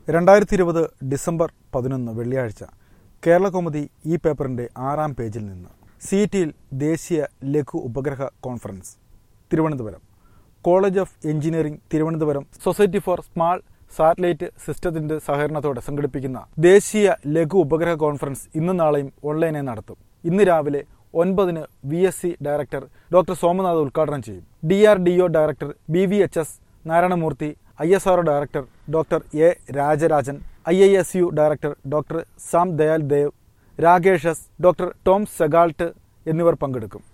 രണ്ടായിരത്തി ഇരുപത് ഡിസംബർ പതിനൊന്ന് വെള്ളിയാഴ്ച കേരളകൗമുദി ഈ പേപ്പറിന്റെ ആറാം പേജിൽ നിന്ന് സി ടിയിൽ ദേശീയ ലഘു ഉപഗ്രഹ conference Thiruvananthapuram college of engineering Thiruvananthapuram society for small satellite സിസ്റ്റത്തിന്റെ സഹകരണത്തോടെ സംഘടിപ്പിക്കുന്ന ദേശീയ ലഘു ഉപഗ്രഹ കോൺഫറൻസ് ഇന്നും നാളെയും ഓൺലൈനായി നടത്തും ഇന്ന് രാവിലെ ഒൻപതിന് V S C director doctor Somanath ഉദ്ഘാടനം ചെയ്യും D R D O director B V H S Narayanamurthy I S R director doctor A Rajarajan I I S U director doctor Sam Dayal Dev Rakesh S doctor Tom സെഗാൾട്ട് എന്നിവർ പങ്കെടുക്കും